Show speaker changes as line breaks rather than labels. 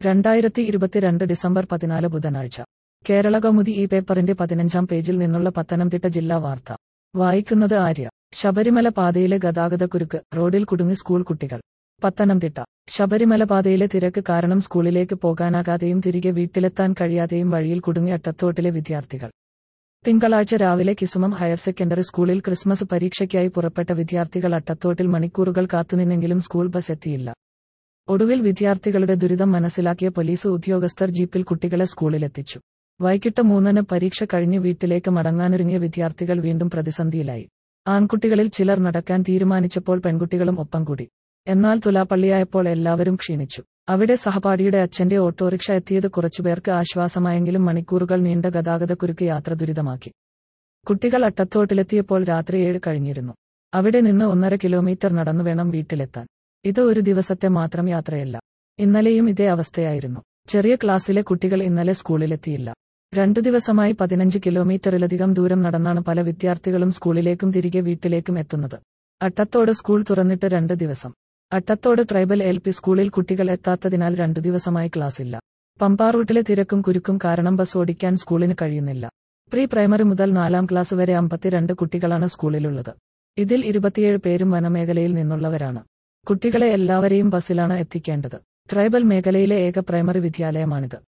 രണ്ടായിരത്തി ഇരുപത്തിരണ്ട് ഡിസംബർ പതിനാല് ബുധനാഴ്ച കേരള കൗമുദി ഈ പേപ്പറിന്റെ പതിനഞ്ചാം പേജിൽ നിന്നുള്ള പത്തനംതിട്ട ജില്ലാ വാർത്ത വായിക്കുന്നത് ആര്യ ശബരിമല പാതയിലെ ഗതാഗതക്കുരുക്ക് റോഡിൽ കുടുങ്ങി സ്കൂൾ കുട്ടികൾ പത്തനംതിട്ട ശബരിമല പാതയിലെ തിരക്ക് കാരണം സ്കൂളിലേക്ക് പോകാനാകാതെയും തിരികെ വീട്ടിലെത്താൻ കഴിയാതെയും വഴിയിൽ കുടുങ്ങി അട്ടത്തോട്ടിലെ വിദ്യാർത്ഥികൾ തിങ്കളാഴ്ച രാവിലെ കിസുമം ഹയർ സെക്കൻഡറി സ്കൂളിൽ ക്രിസ്മസ് പരീക്ഷയ്ക്കായി പുറപ്പെട്ട വിദ്യാർത്ഥികൾ അട്ടത്തോട്ടിൽ മണിക്കൂറുകൾ കാത്തുനിന്നെങ്കിലും സ്കൂൾ ബസ് എത്തിയില്ല ഒടുവിൽ വിദ്യാർത്ഥികളുടെ ദുരിതം മനസ്സിലാക്കിയ പോലീസ് ഉദ്യോഗസ്ഥർ ജീപ്പിൽ കുട്ടികളെ സ്കൂളിലെത്തിച്ചു വൈകിട്ട് മൂന്നിന് പരീക്ഷ കഴിഞ്ഞ് വീട്ടിലേക്ക് മടങ്ങാനൊരുങ്ങിയ വിദ്യാർത്ഥികൾ വീണ്ടും പ്രതിസന്ധിയിലായി ആൺകുട്ടികളിൽ ചിലർ നടക്കാൻ തീരുമാനിച്ചപ്പോൾ പെൺകുട്ടികളും ഒപ്പം കൂടി എന്നാൽ തുലാപ്പള്ളിയായപ്പോൾ എല്ലാവരും ക്ഷീണിച്ചു അവിടെ സഹപാഠിയുടെ അച്ഛന്റെ ഓട്ടോറിക്ഷ എത്തിയത് കുറച്ചുപേർക്ക് ആശ്വാസമായെങ്കിലും മണിക്കൂറുകൾ നീണ്ട ഗതാഗതക്കുരുക്ക് യാത്ര ദുരിതമാക്കി കുട്ടികൾ അട്ടത്തോട്ടിലെത്തിയപ്പോൾ രാത്രി ഏഴ് കഴിഞ്ഞിരുന്നു അവിടെ നിന്ന് ഒന്നര കിലോമീറ്റർ നടന്നു വേണം വീട്ടിലെത്താൻ ഇത് ഒരു ദിവസത്തെ മാത്രം യാത്രയല്ല ഇന്നലെയും ഇതേ അവസ്ഥയായിരുന്നു ചെറിയ ക്ലാസ്സിലെ കുട്ടികൾ ഇന്നലെ സ്കൂളിലെത്തിയില്ല രണ്ടു ദിവസമായി പതിനഞ്ച് കിലോമീറ്ററിലധികം ദൂരം നടന്നാണ് പല വിദ്യാർത്ഥികളും സ്കൂളിലേക്കും തിരികെ വീട്ടിലേക്കും എത്തുന്നത് അട്ടത്തോട് സ്കൂൾ തുറന്നിട്ട് രണ്ട് ദിവസം അട്ടത്തോട് ട്രൈബൽ എൽ പി സ്കൂളിൽ കുട്ടികൾ എത്താത്തതിനാൽ രണ്ടു ദിവസമായി ക്ലാസ്സില്ല പമ്പാറൂട്ടിലെ തിരക്കും കുരുക്കും കാരണം ബസ് ഓടിക്കാൻ സ്കൂളിന് കഴിയുന്നില്ല പ്രീ പ്രൈമറി മുതൽ നാലാം ക്ലാസ് വരെ അമ്പത്തിരണ്ട് കുട്ടികളാണ് സ്കൂളിലുള്ളത് ഇതിൽ ഇരുപത്തിയേഴ് പേരും വനമേഖലയിൽ നിന്നുള്ളവരാണ് കുട്ടികളെ എല്ലാവരെയും ബസ്സിലാണ് എത്തിക്കേണ്ടത് ട്രൈബൽ മേഖലയിലെ ഏക പ്രൈമറി വിദ്യാലയമാണിത്